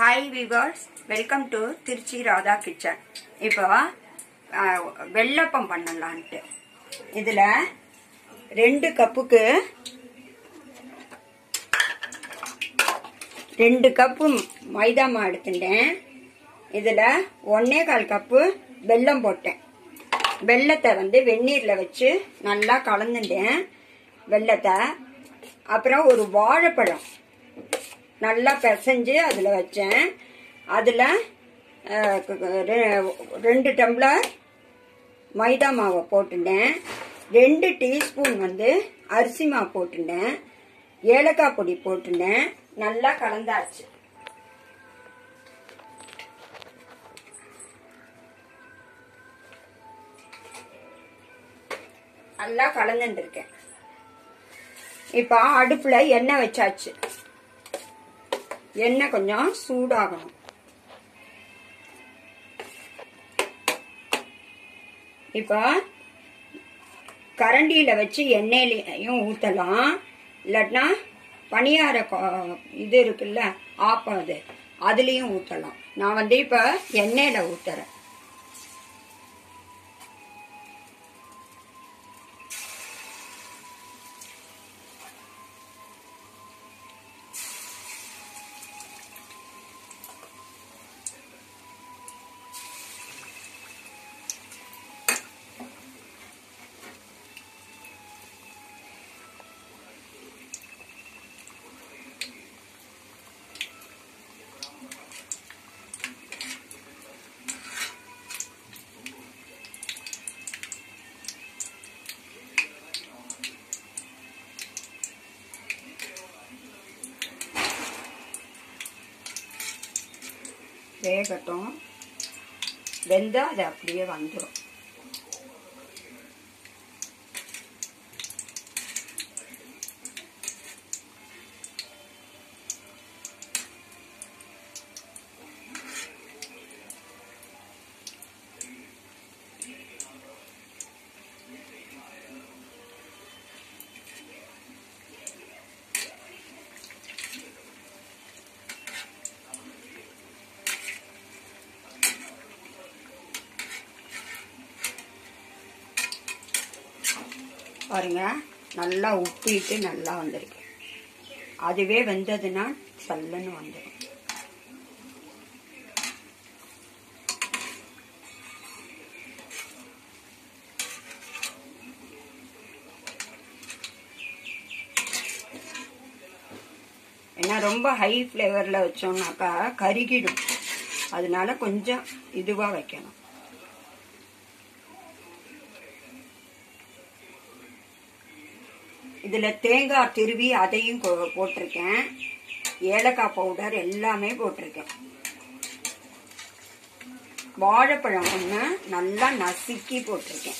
hi viewers welcome to Trichy Radha kitchen இப்போ அஹ், வெள்ளப்பம் பண்ணலான்ட்டு இதில் ரெண்டு கப்புக்கு ரெண்டு கப்பு மைதா மாவு எடுத்துட்டேன் இதில் ஒன்னே கால் கப்பு வெல்லம் போட்டேன் வெல்லத்தை வந்து வெந்நீரில் வச்சு நல்லா கலந்துட்டேன் வெல்லத்தை அப்புறம் ஒரு வாழைப்பழம் நல்லா பிசைஞ்சு அதில் வச்சேன் அதில் ரெண்டு டம்ளர் மைதா மாவை போட்டுட்டேன் ரெண்டு டீஸ்பூன் வந்து அரிசி மாவு போட்டுட்டேன் ஏலக்காய் பொடி போட்டுட்டேன் நல்லா கலந்தாச்சு நல்லா கலந்துட்டு இருக்கேன் இப்போ அடுப்புல எண்ணெய் வச்சாச்சு எண்ணெய் கொஞ்சம் சூடாகணும் இப்போ கரண்டியில வச்சு எண்ணெயிலையும் ஊத்தலாம் இல்லாட்டினா பணியார கொ- இது இருக்குல்ல ஆப்பம் அது அதுலயும் ஊத்தலாம் நான் வந்து இப்ப எண்ணெயில ஊத்துறேன் வேகட்டும் வெந்தா அது அப்படியே வந்துடும் பாருங்க நல்லா உப்பிட்டு நல்லா வந்திருக்கு அதுவே வெந்ததுன்னா சல்லுன்னு வந்துடும் ஏன்னா ரொம்ப ஹை ஃப்ளேவரில் வச்சோம்னாக்கா கருகிடும் அதனால கொஞ்சம் இதுவாக வைக்கணும் இதுல தேங்காய் திருவி அதையும் கொ- போட்டிருக்கேன் ஏலக்காய் பவுடர் எல்லாமே போட்டிருக்கேன் வாழைப்பழம் ஒன்று நல்லா நசுக்கி போட்டிருக்கேன்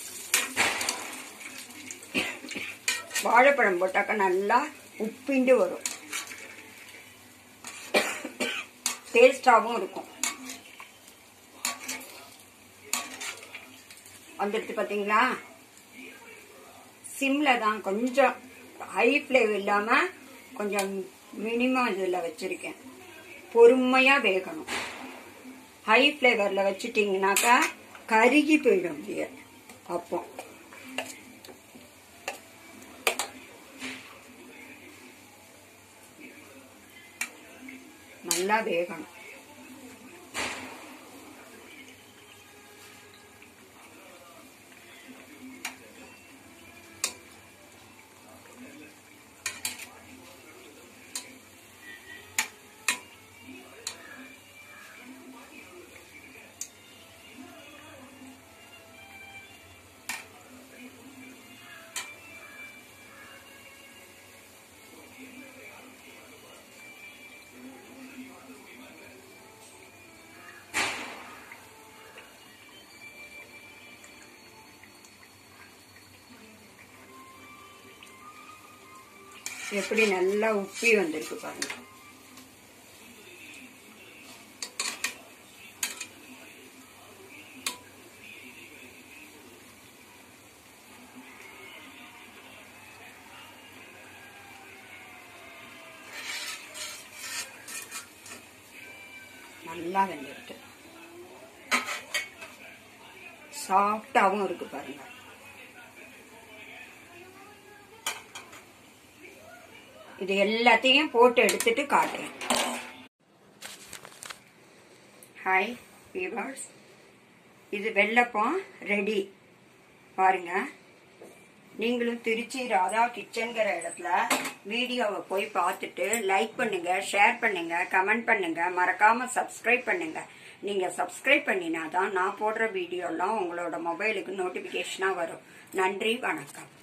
வாழைப்பழம் போட்டாக்கா நல்லா உப்பிண்டு வரும் டேஸ்டாகவும் இருக்கும் வந்துடுது பார்த்தீங்களா சிம்ல தான் கொஞ்சம் ஹை ஃப்ளேம் இல்லாம கொஞ்சம் மினிமம் இதில் வச்சிருக்கேன் பொறுமையா வேகணும் ஹை ஃப்ளேவரில் வச்சுட்டிங்கனாக்கா கருகி போயிடும் அப்படியே அப்போ நல்லா வேகணும் எப்படி நல்லா உப்பி வந்திருக்கு பாருங்க நல்லா வெந்துடுது சாஃப்டாகவும் இருக்கு பாருங்க இது எல்லாத்தையும் போட்டு எடுத்துட்டு காட்டுறேன் ஹாய் வீவர்ஸ் இது வெள்ளப்பம் ரெடி பாருங்க நீங்களும் திருச்சி ராதா கிச்சன்கிற இடத்துல வீடியோவை போய் பார்த்துட்டு லைக் பண்ணுங்க ஷேர் பண்ணுங்க கமெண்ட் பண்ணுங்க மறக்காம சப்ஸ்கிரைப் பண்ணுங்க நீங்க சப்ஸ்கிரைப் பண்ணினாதான் நான் போடுற வீடியோலாம் உங்களோட மொபைலுக்கு நோட்டிபிகேஷனா வரும் நன்றி வணக்கம்